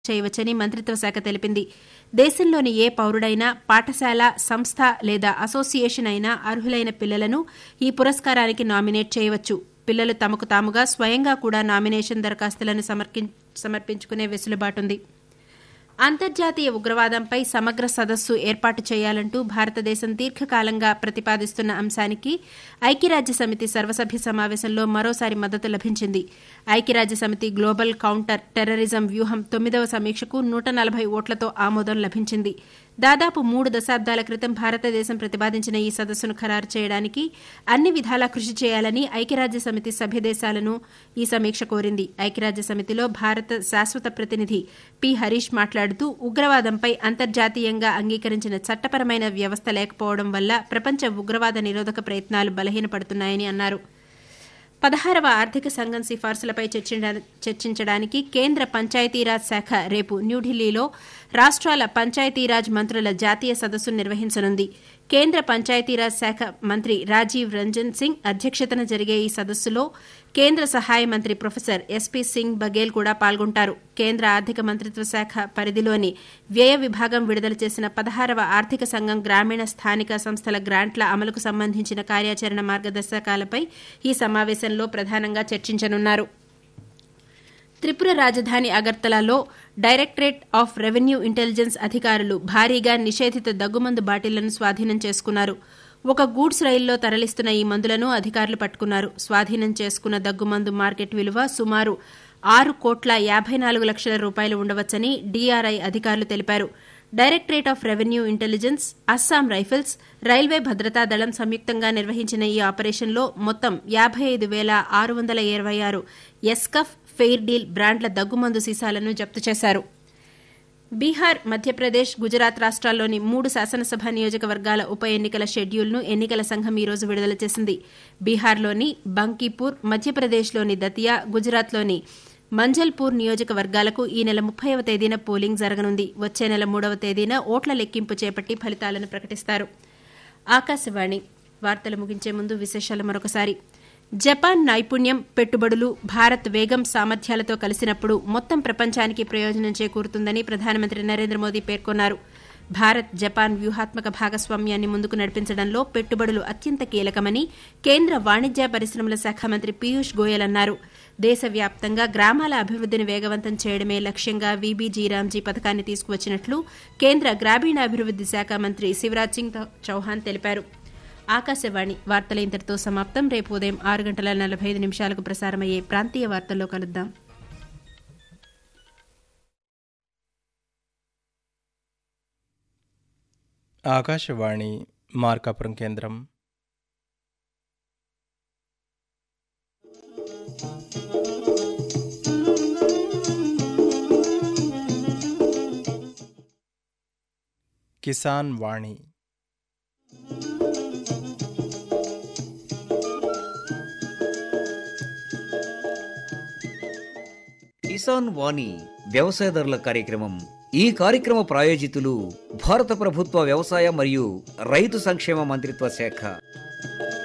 చేయవచ్చని మంత్రిత్వ శాఖ తెలిపింది దేశంలోని ఏ పౌరుడైనా పాఠశాల సంస్థ లేదా అసోసియేషన్ అయినా అర్హులైన పిల్లలను ఈ పురస్కారానికి నామినేట్ చేయవచ్చు పిల్లలు తమకు తాముగా స్వయంగా కూడా నామినేషన్ దరఖాస్తులను సమర్కిం- సమర్పించుకునే వెసులుబాటుంది అంతర్జాతీయ ఉగ్రవాదంపై సమగ్ర సదస్సు ఏర్పాటు చేయాలంటూ భారతదేశం దీర్ఘకాలంగా ప్రతిపాదిస్తున్న అంశానికి ఐక్యరాజ్య సమితి సర్వసభ్య సమావేశంలో మరోసారి మద్దతు లభించింది ఐక్యరాజ్య సమితి గ్లోబల్ కౌంటర్ టెర్రరిజం వ్యూహం తొమ్మిదవ సమీక్షకు నూట నలభై ఓట్లతో ఆమోదం లభించింది దాదాపు మూడు దశాబ్దాల క్రితం భారతదేశం ప్రతిపాదించిన ఈ సదస్సును ఖరారు చేయడానికి అన్ని విధాలా కృషి చేయాలని ఐక్యరాజ్య సమితి సభ్య దేశాలను ఈ సమీక్ష కోరింది ఐక్యరాజ్య సమితిలో భారత శాశ్వత ప్రతినిధి పి హరీష్ మాట్లాడుతూ ఉగ్రవాదంపై అంతర్జాతీయంగా అంగీకరించిన చట్టపరమైన వ్యవస్థ లేకపోవడం వల్ల ప్రపంచ ఉగ్రవాద నిరోధక ప్రయత్నాలు బలహీనపడుతున్నాయని అన్నారు పదహారవ ఆర్థిక సంఘం సిఫార్సులపై చర్చించడా- చర్చించడానికి కేంద్ర పంచాయతీరాజ్ శాఖ రేపు న్యూఢిల్లీలో రాష్ట్రాల పంచాయతీరాజ్ మంత్రుల జాతీయ సదస్సు నిర్వహించనుంది కేంద్ర పంచాయతీరాజ్ శాఖ మంత్రి రాజీవ్ రంజన్ సింగ్ అధ్యక్షతన జరిగే ఈ సదస్సులో కేంద్ర సహాయ మంత్రి ప్రొఫెసర్ ఎస్పీ సింగ్ బఘేల్ కూడా పాల్గొంటారు కేంద్ర ఆర్థిక మంత్రిత్వ శాఖ పరిధిలోని వ్యయ విభాగం విడుదల చేసిన పదహారవ ఆర్థిక సంఘం గ్రామీణ స్థానిక సంస్థల గ్రాంట్ల అమలుకు సంబంధించిన కార్యాచరణ మార్గదర్శకాలపై ఈ సమావేశంలో ప్రధానంగా చర్చించనున్నారు త్రిపుర రాజధాని అగర్తలాలో డైరెక్టరేట్ ఆఫ్ రెవెన్యూ ఇంటెలిజెన్స్ అధికారులు భారీగా నిషేధిత దగ్గుమందు బాటిళ్లను స్వాధీనం చేసుకున్నారు ఒక గూడ్స్ రైల్లో తరలిస్తున్న ఈ మందులను అధికారులు పట్టుకున్నారు స్వాధీనం చేసుకున్న దగ్గుమందు మార్కెట్ విలువ సుమారు ఆరు కోట్ల యాబై నాలుగు లక్షల రూపాయలు ఉండవచ్చని డీఆర్ఐ అధికారులు తెలిపారు directorate of revenue intelligence Assam rifles railway భద్రతా దళం సంయుక్తంగా నిర్వహించిన ఈ ఆపరేషన్లో మొత్తం యాబై ఐదు వేల ఆరు వందల ఇరవై ఆరు ఎస్కఫ్ ఫెయిర్ డీల్ బ్రాండ్ల దగ్గుమందు సీసాలను జప్తు చేశారు బీహార్ మధ్యప్రదేశ్ గుజరాత్ రాష్ట్రాల్లోని మూడు శాసనసభ నియోజకవర్గాల ఉప ఎన్నికల షెడ్యూల్ను ఎన్నికల సంఘం ఈ రోజు విడుదల చేసింది బీహార్లోని బంకీపూర్ మధ్యప్రదేశ్లోని దతియా గుజరాత్లోని మంజల్పూర్ నియోజకవర్గాలకు ఈ నెల ముప్పైవ తేదీన పోలింగ్ జరగనుంది వచ్చే నెల మూడవ తేదీన ఓట్ల లెక్కింపు చేపట్టి ఫలితాలను ప్రకటిస్తారు ఆకాశవాణి వార్తలు ముగించే ముందు విశేషాలు మరొకసారి జపాన్ నైపుణ్యం పెట్టుబడులు భారత్ వేగం సామర్థ్యాలతో కలిసినప్పుడు మొత్తం ప్రపంచానికి ప్రయోజనం చేకూరుతుందని ప్రధానమంత్రి నరేంద్ర మోదీ పేర్కొన్నారు భారత్ జపాన్ వ్యూహాత్మక భాగస్వామ్యాన్ని ముందుకు నడిపించడంలో పెట్టుబడులు అత్యంత కీలకమని కేంద్ర వాణిజ్య పరిశ్రమల శాఖ మంత్రి పీయూష్ గోయల్ అన్నారు దేశవ్యాప్తంగా గ్రామాల అభివృద్దిని వేగవంతం చేయడమే లక్ష్యంగా వీబీజీ రామ్జీ పథకాన్ని తీసుకువచ్చినట్లు కేంద్ర గ్రామీణాభివృద్ది శాఖ మంత్రి శివరాజ్ సింగ్ చౌహాన్ తెలిపారు ఆకాశవాణి వార్తల ఇంతటితో సమాప్తం రేపు ఉదయం ఆరు గంటల నలభై ఐదు నిమిషాలకు ప్రసారమయ్యే ప్రాంతీయ వార్తల్లో కలుద్దాం ఆకాశవాణి మార్కాపురం కేంద్రం కిసాన్ వాణి కిసాన్ వాణి వ్యవసాయదారుల కార్యక్రమం ఈ కార్యక్రమ ప్రాయోజితులు భారత ప్రభుత్వ వ్యవసాయ మరియు రైతు సంక్షేమ మంత్రిత్వ శాఖ